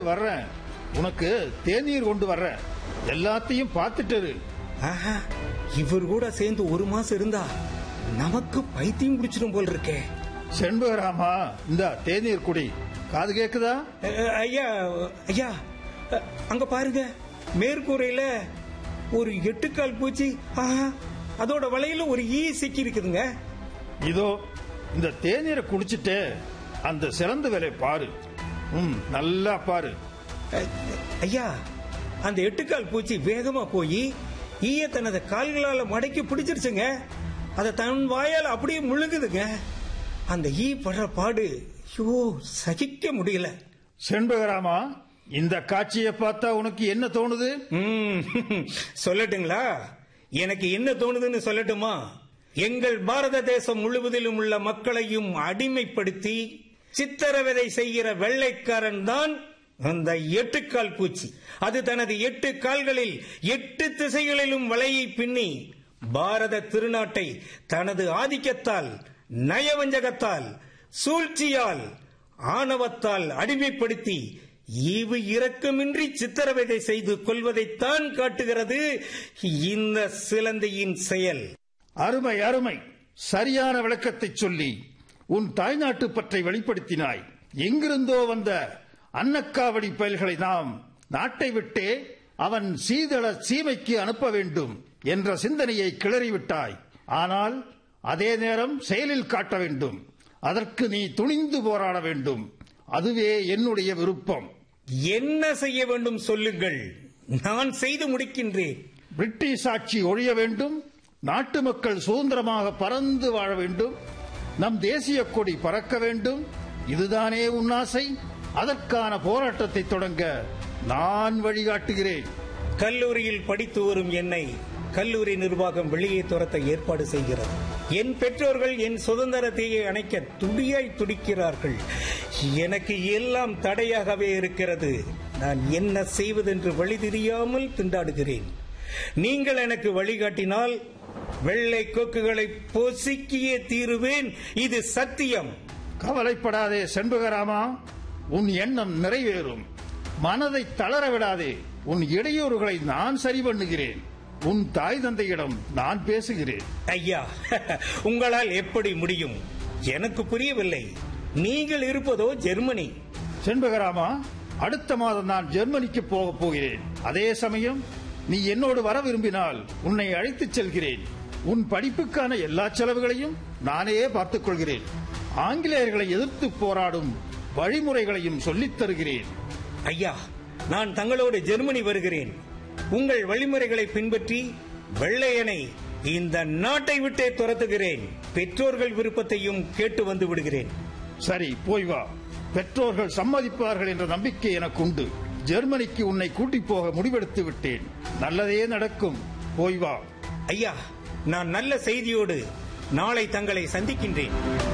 வர்றேன் உனக்கு தேநீர் கொண்டு வர்றேன் எல்லாத்தையும் பார்த்துட்டு இரு. ஆஹா, இவர் கூட சேர்ந்து ஒரு மாசம் இருந்தா நமக்கு பைத்தியம் பிடிச்சிடும் போல் இருக்கே செண்பகராமா இந்த தேநீர் குடி காது கேக்குதா அ, அ, ஐயா ஐயா அ, அங்க பாருங்க மேற்கூரையில ஒரு எட்டுக்கால் பூச்சி ஆஹா அதோட வலையில ஒரு ஈ சிக்கி இருக்குதுங்க இதோ இந்த தேநீரை குடிச்சிட்டு அந்த சிறந்த வேலை பாரு ம் நல்லா பாரு அ, ஐயா அந்த எட்டுக்கால் பூச்சி வேகமா போய் ஈய தனது கால்களால மடக்கி பிடிச்சிருச்சுங்க அதை தன் வாயால அப்படியே முழுங்குதுங்க அந்த ஈ படுற பாடு ஐயோ சகிக்க முடியல செண்பகராமா இந்த காட்சியை பார்த்தா உனக்கு என்ன தோணுது ம், சொல்லட்டுங்களா எனக்கு என்ன தோணுதுன்னு சொல்லட்டுமா எங்கள் பாரத தேசம் முழுவதிலும் உள்ள மக்களையும் அடிமைப்படுத்தி சித்திரவதை செய்கிற வெள்ளைக்காரன் தான் அந்த எட்டுக்கால் பூச்சி அது தனது எட்டு கால்களில் எட்டு திசைகளிலும் வலையை பின்னி பாரத திருநாட்டை தனது ஆதிக்கத்தால் நயவஞ்சகத்தால் சூழ்ச்சியால் ஆணவத்தால் அடிமைப்படுத்தி ஈவு இரக்கமின்றி சித்திரவதை செய்து கொள்வதைத்தான் காட்டுகிறது இந்த சிலந்தையின் செயல் அருமை அருமை சரியான விளக்கத்தை சொல்லி உன் தாய்நாட்டு பற்றை வெளிப்படுத்தினாய் எங்கிருந்தோ வந்த அன்னக்காவடி பயல்களை நாம் நாட்டை விட்டே அவன் சீதள சீமைக்கு அனுப்ப வேண்டும் என்ற சிந்தனையை கிளறிவிட்டாய் ஆனால் அதே நேரம் செயலில் காட்ட வேண்டும் அதற்கு நீ துணிந்து போராட வேண்டும் அதுவே என்னுடைய விருப்பம் என்ன செய்ய வேண்டும் சொல்லுங்கள் நான் செய்து முடிக்கின்றேன் பிரிட்டிஷ் ஆட்சி ஒழிய வேண்டும் நாட்டு மக்கள் சுதந்திரமாக பறந்து வாழ வேண்டும் நம் தேசிய கொடி பறக்க வேண்டும் இதுதானே உன் ஆசை அதற்கான போராட்டத்தை தொடங்க நான் வழிகாட்டுகிறேன் கல்லூரியில் படித்து வரும் என்னை கல்லூரி நிர்வாகம் வெளியே துரத்த ஏற்பாடு செய்கிறது என் பெற்றோர்கள் என் சுதந்திரத்தை அணைக்க துடியாய் துடிக்கிறார்கள் எனக்கு எல்லாம் தடையாகவே இருக்கிறது நான் என்ன செய்வதென்று வழி தெரியாமல் திண்டாடுகிறேன் நீங்கள் எனக்கு வழிகாட்டினால் வெள்ளை கொக்குகளை பொசுக்கியே தீருவேன் இது சத்தியம் கவலைப்படாதே செண்பகராமா உன் எண்ணம் நிறைவேறும் மனதை தளர விடாதே உன் இடையூறுகளை நான் சரி பண்ணுகிறேன் உன் தாய் தந்தையிடம் நான் பேசுகிறேன் ஐயா உங்களால் எப்படி முடியும் எனக்கு புரியவில்லை நீங்கள் இருப்பதோ ஜெர்மனி செண்பகராமா அடுத்த மாதம் நான் ஜெர்மனிக்கு போகப் போகிறேன் அதே சமயம் நீ என்னோடு வர விரும்பினால் உன்னை அழைத்துச் செல்கிறேன் உன் படிப்புக்கான எல்லா செலவுகளையும் நானே பார்த்துக் கொள்கிறேன் ஆங்கிலேயர்களை எதிர்த்து போராடும் வழிமுறைகளையும் சொல்லித் தருகிறேன் ஐயா நான் தங்களோடு ஜெர்மனி வருகிறேன் உங்கள் வழிமுறைகளை பின்பற்றி வெள்ளையனை இந்த நாட்டை விட்டே துரத்துகிறேன் பெற்றோர்கள் விருப்பத்தையும் கேட்டு வந்து விடுகிறேன் சரி போய் வா பெற்றோர்கள் சம்மதிப்பார்கள் என்ற நம்பிக்கை எனக்கு உண்டு ஜெர்மனிக்கு உன்னை கூட்டிப் போக முடிவெடுத்து விட்டேன் நல்லதே நடக்கும் போய் வா ஐயா நான் நல்ல செய்தியோடு நாளை தங்களை சந்திக்கின்றேன்